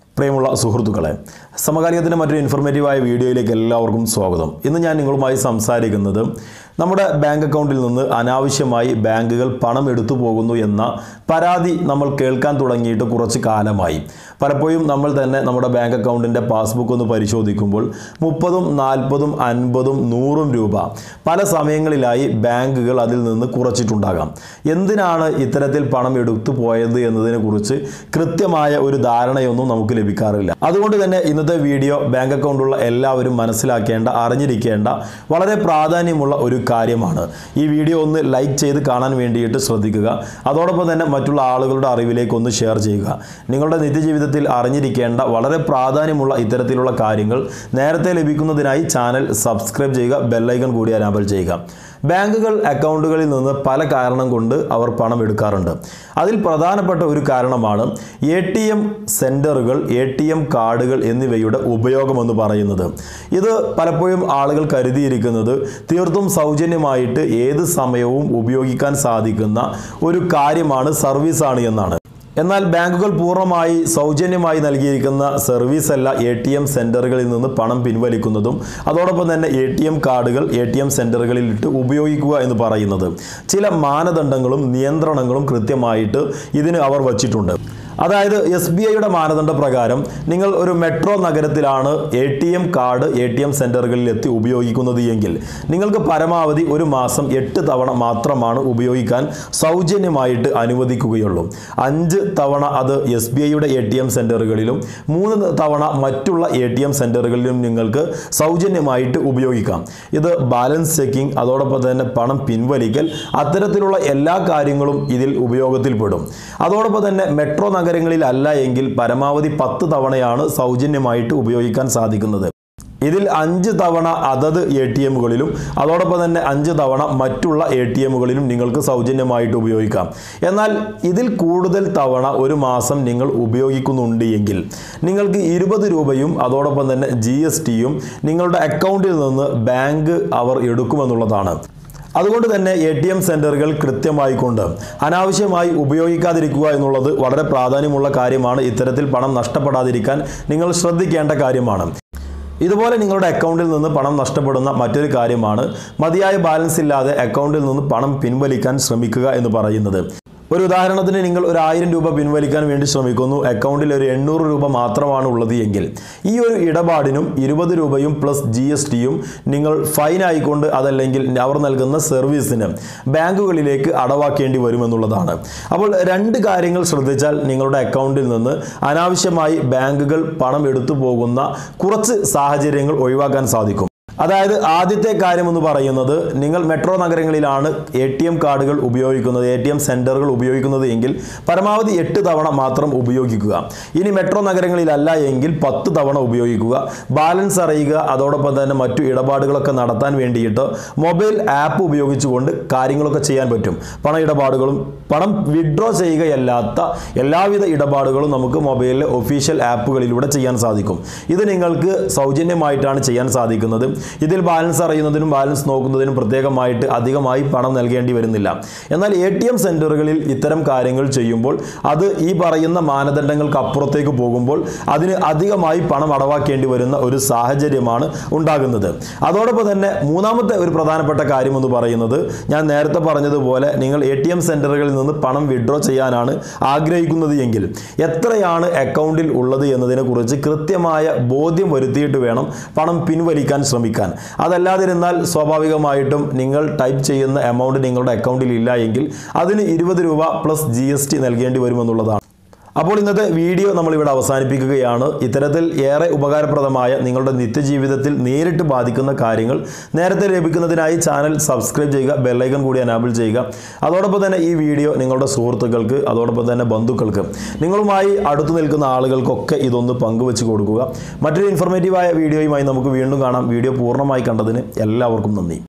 പ്രിയമുള്ള സുഹൃത്തുക്കളെ സമകാലികത്തിൻ്റെ മറ്റൊരു ഇൻഫോർമേറ്റീവായ വീഡിയോയിലേക്ക് എല്ലാവർക്കും സ്വാഗതം ഇന്ന് ഞാൻ നിങ്ങളുമായി സംസാരിക്കുന്നത് നമ്മുടെ ബാങ്ക് അക്കൗണ്ടിൽ നിന്ന് അനാവശ്യമായി ബാങ്കുകൾ പണം എടുത്തു പോകുന്നു എന്ന പരാതി നമ്മൾ കേൾക്കാൻ തുടങ്ങിയിട്ട് കുറച്ച് കാലമായി പലപ്പോഴും നമ്മൾ തന്നെ നമ്മുടെ ബാങ്ക് അക്കൗണ്ടിൻ്റെ പാസ്ബുക്ക് ഒന്ന് പരിശോധിക്കുമ്പോൾ മുപ്പതും നാൽപ്പതും അൻപതും നൂറും രൂപ പല സമയങ്ങളിലായി ബാങ്കുകൾ അതിൽ നിന്ന് കുറച്ചിട്ടുണ്ടാകാം എന്തിനാണ് ഇത്തരത്തിൽ പണം എടുത്തു പോയത് എന്നതിനെക്കുറിച്ച് കൃത്യമായ ഒരു ധാരണയൊന്നും നമുക്ക് ലഭിക്കാറില്ല അതുകൊണ്ട് തന്നെ ഇന്നത്തെ വീഡിയോ ബാങ്ക് അക്കൗണ്ടുള്ള എല്ലാവരും മനസ്സിലാക്കേണ്ട അറിഞ്ഞിരിക്കേണ്ട വളരെ പ്രാധാന്യമുള്ള ഒരു കാര്യമാണ് ഈ വീഡിയോ ഒന്ന് ലൈക്ക് ചെയ്ത് കാണാൻ വേണ്ടിയിട്ട് ശ്രദ്ധിക്കുക അതോടൊപ്പം തന്നെ മറ്റുള്ള ആളുകളുടെ അറിവിലേക്ക് ഒന്ന് ഷെയർ ചെയ്യുക നിങ്ങളുടെ നിത്യജീവിതത്തിൽ അറിഞ്ഞിരിക്കേണ്ട വളരെ പ്രാധാന്യമുള്ള ഇത്തരത്തിലുള്ള കാര്യങ്ങൾ നേരത്തെ ലഭിക്കുന്നതിനായി ചാനൽ സബ്സ്ക്രൈബ് ചെയ്യുക ബെല്ലൈക്കൺ കൂടി അനാബൽ ചെയ്യുക ബാങ്കുകൾ അക്കൗണ്ടുകളിൽ നിന്ന് പല കാരണം കൊണ്ട് അവർ പണം എടുക്കാറുണ്ട് അതിൽ പ്രധാനപ്പെട്ട ഒരു കാരണമാണ് എ ടി എം സെൻറ്ററുകൾ എ ടി എം കാർഡുകൾ എന്നിവയുടെ ഉപയോഗമെന്ന് പറയുന്നത് ഇത് പലപ്പോഴും ആളുകൾ കരുതിയിരിക്കുന്നത് തീർത്തും സൗജന്യമായിട്ട് ഏത് സമയവും ഉപയോഗിക്കാൻ സാധിക്കുന്ന ഒരു കാര്യമാണ് സർവീസാണ് എന്നാണ് എന്നാൽ ബാങ്കുകൾ പൂർണ്ണമായി സൗജന്യമായി നൽകിയിരിക്കുന്ന സർവീസ് അല്ല എ ടി എം സെൻറ്ററുകളിൽ നിന്ന് പണം പിൻവലിക്കുന്നതും അതോടൊപ്പം തന്നെ എ ടി എം കാർഡുകൾ എ ടി എം സെൻറ്ററുകളിൽ ഇട്ട് ഉപയോഗിക്കുക എന്ന് പറയുന്നത് ചില മാനദണ്ഡങ്ങളും നിയന്ത്രണങ്ങളും കൃത്യമായിട്ട് ഇതിന് അവർ വച്ചിട്ടുണ്ട് അതായത് എസ് ബി ഐയുടെ മാനദണ്ഡ പ്രകാരം നിങ്ങൾ ഒരു മെട്രോ നഗരത്തിലാണ് A T M card A T M സെൻറ്ററുകളിൽ എത്തി ഉപയോഗിക്കുന്നത് എങ്കിൽ നിങ്ങൾക്ക് പരമാവധി ഒരു മാസം എട്ട് തവണ മാത്രമാണ് ഉപയോഗിക്കാൻ സൗജന്യമായിട്ട് അനുവദിക്കുകയുള്ളൂ അഞ്ച് തവണ അത് എസ് ബി ഐയുടെ എ ടി എം സെൻറ്ററുകളിലും മൂന്ന് തവണ മറ്റുള്ള എ ടി എം സെൻറ്ററുകളിലും നിങ്ങൾക്ക് സൗജന്യമായിട്ട് ഉപയോഗിക്കാം ഇത് ബാലൻസ് ചെക്കിംഗ് അതോടൊപ്പം തന്നെ പണം പിൻവലിക്കൽ അത്തരത്തിലുള്ള എല്ലാ കാര്യങ്ങളും ഇതിൽ ഉപയോഗത്തിൽപ്പെടും അതോടൊപ്പം തന്നെ മെട്രോ നഗരങ്ങളിലല്ല എങ്കിൽ പരമാവധി പത്ത് തവണയാണ് സൗജന്യമായിട്ട് ഉപയോഗിക്കാൻ സാധിക്കുന്നത് ഇതിൽ അഞ്ച് തവണ അതത് എ ടി എമ്മുകളിലും അതോടൊപ്പം തന്നെ അഞ്ച് തവണ മറ്റുള്ള എ ടി എമ്മുകളിലും നിങ്ങൾക്ക് സൗജന്യമായിട്ട് ഉപയോഗിക്കാം എന്നാൽ ഇതിൽ കൂടുതൽ തവണ ഒരു മാസം നിങ്ങൾ ഉപയോഗിക്കുന്നുണ്ട് എങ്കിൽ നിങ്ങൾക്ക് ഇരുപത് രൂപയും അതോടൊപ്പം തന്നെ ജി എസ് ടിയും നിങ്ങളുടെ അക്കൗണ്ടിൽ നിന്ന് ബാങ്ക് അവർ എടുക്കുമെന്നുള്ളതാണ് അതുകൊണ്ട് തന്നെ എ ടി എം സെൻറ്ററുകൾ കൃത്യമായിക്കൊണ്ട് അനാവശ്യമായി ഉപയോഗിക്കാതിരിക്കുക എന്നുള്ളത് വളരെ പ്രാധാന്യമുള്ള കാര്യമാണ് ഇത്തരത്തിൽ പണം നഷ്ടപ്പെടാതിരിക്കാൻ നിങ്ങൾ ശ്രദ്ധിക്കേണ്ട കാര്യമാണ് ഇതുപോലെ നിങ്ങളുടെ അക്കൗണ്ടിൽ നിന്ന് പണം നഷ്ടപ്പെടുന്ന മറ്റൊരു കാര്യമാണ് മതിയായ ബാലൻസ് ഇല്ലാതെ അക്കൗണ്ടിൽ നിന്ന് പണം പിൻവലിക്കാൻ ശ്രമിക്കുക എന്ന് പറയുന്നത് ഒരു ഉദാഹരണത്തിന് നിങ്ങൾ ഒരു ആയിരം രൂപ പിൻവലിക്കാൻ വേണ്ടി ശ്രമിക്കുന്നു അക്കൗണ്ടിൽ ഒരു എണ്ണൂറ് രൂപ മാത്രമാണ് ഉള്ളത് എങ്കിൽ ഈ ഒരു ഇടപാടിനും ഇരുപത് രൂപയും പ്ലസ് ജി എസ് ടിയും നിങ്ങൾ ഫൈൻ ആയിക്കൊണ്ട് അതല്ലെങ്കിൽ അവർ നൽകുന്ന സർവീസിന് ബാങ്കുകളിലേക്ക് അടവാക്കേണ്ടി വരുമെന്നുള്ളതാണ് അപ്പോൾ രണ്ട് കാര്യങ്ങൾ ശ്രദ്ധിച്ചാൽ നിങ്ങളുടെ അക്കൗണ്ടിൽ നിന്ന് അനാവശ്യമായി ബാങ്കുകൾ പണം എടുത്തു പോകുന്ന കുറച്ച് സാഹചര്യങ്ങൾ ഒഴിവാക്കാൻ സാധിക്കും അതായത് ആദ്യത്തെ കാര്യം എന്ന് പറയുന്നത് നിങ്ങൾ മെട്രോ നഗരങ്ങളിലാണ് എ ടി എം കാർഡുകൾ ഉപയോഗിക്കുന്നത് എ ടി എം സെൻറ്ററുകൾ ഉപയോഗിക്കുന്നത് എങ്കിൽ പരമാവധി എട്ട് തവണ മാത്രം ഉപയോഗിക്കുക ഇനി മെട്രോ നഗരങ്ങളിലല്ല എങ്കിൽ പത്ത് തവണ ഉപയോഗിക്കുക ബാലൻസ് അറിയുക അതോടൊപ്പം തന്നെ മറ്റു ഇടപാടുകളൊക്കെ നടത്താൻ വേണ്ടിയിട്ട് മൊബൈൽ ആപ്പ് ഉപയോഗിച്ചുകൊണ്ട് കാര്യങ്ങളൊക്കെ ചെയ്യാൻ പറ്റും പണ ഇടപാടുകളും പണം വിഡ്രോ ചെയ്യുകയല്ലാത്ത എല്ലാവിധ ഇടപാടുകളും നമുക്ക് മൊബൈലിലെ ഒഫീഷ്യൽ ആപ്പുകളിലൂടെ ചെയ്യാൻ സാധിക്കും ഇത് നിങ്ങൾക്ക് സൗജന്യമായിട്ടാണ് ചെയ്യാൻ സാധിക്കുന്നത് ഇതിൽ ബാലൻസ് അറിയുന്നതിനും ബാലൻസ് നോക്കുന്നതിനും പ്രത്യേകമായിട്ട് അധികമായി പണം നൽകേണ്ടി വരുന്നില്ല എന്നാൽ എ ടി എം സെൻറ്ററുകളിൽ ഇത്തരം കാര്യങ്ങൾ ചെയ്യുമ്പോൾ അത് ഈ പറയുന്ന മാനദണ്ഡങ്ങൾക്ക് അപ്പുറത്തേക്ക് പോകുമ്പോൾ അതിന് അധികമായി പണം അടവാക്കേണ്ടി വരുന്ന ഒരു സാഹചര്യമാണ് ഉണ്ടാകുന്നത് അതോടൊപ്പം തന്നെ മൂന്നാമത്തെ ഒരു പ്രധാനപ്പെട്ട കാര്യം എന്ന് പറയുന്നത് ഞാൻ നേരത്തെ പറഞ്ഞതുപോലെ നിങ്ങൾ എ ടി എം സെൻറ്ററുകളിൽ നിന്ന് പണം വിഡ്രോ ചെയ്യാനാണ് ആഗ്രഹിക്കുന്നത് എങ്കിൽ എത്രയാണ് അക്കൗണ്ടിൽ ഉള്ളത് എന്നതിനെക്കുറിച്ച് കൃത്യമായ ബോധ്യം വരുത്തിയിട്ട് വേണം പണം പിൻവലിക്കാൻ ശ്രമിക്കാൻ അതല്ലാതിരുന്നാൽ സ്വാഭാവികമായിട്ടും നിങ്ങൾ ടൈപ്പ് ചെയ്യുന്ന എമൗണ്ട് നിങ്ങളുടെ അക്കൗണ്ടിൽ ഇല്ല എങ്കിൽ അതിന് ഇരുപത് രൂപ പ്ലസ് ജി എസ് ടി നൽകേണ്ടി വരുമെന്നുള്ളതാണ് അപ്പോൾ ഇന്നത്തെ വീഡിയോ നമ്മളിവിടെ അവസാനിപ്പിക്കുകയാണ് ഇത്തരത്തിൽ ഏറെ ഉപകാരപ്രദമായ നിങ്ങളുടെ നിത്യജീവിതത്തിൽ നേരിട്ട് ബാധിക്കുന്ന കാര്യങ്ങൾ നേരത്തെ ലഭിക്കുന്നതിനായി ചാനൽ സബ്സ്ക്രൈബ് ചെയ്യുക ബെല്ലൈക്കൺ കൂടി എനാബിൾ ചെയ്യുക അതോടൊപ്പം തന്നെ ഈ വീഡിയോ നിങ്ങളുടെ സുഹൃത്തുക്കൾക്ക് അതോടൊപ്പം തന്നെ ബന്ധുക്കൾക്ക് നിങ്ങളുമായി അടുത്തു നിൽക്കുന്ന ആളുകൾക്കൊക്കെ ഇതൊന്ന് പങ്കുവെച്ച് കൊടുക്കുക മറ്റൊരു ഇൻഫോർമേറ്റീവായ വീഡിയോയുമായി നമുക്ക് വീണ്ടും കാണാം വീഡിയോ പൂർണ്ണമായി കണ്ടതിന് എല്ലാവർക്കും നന്ദി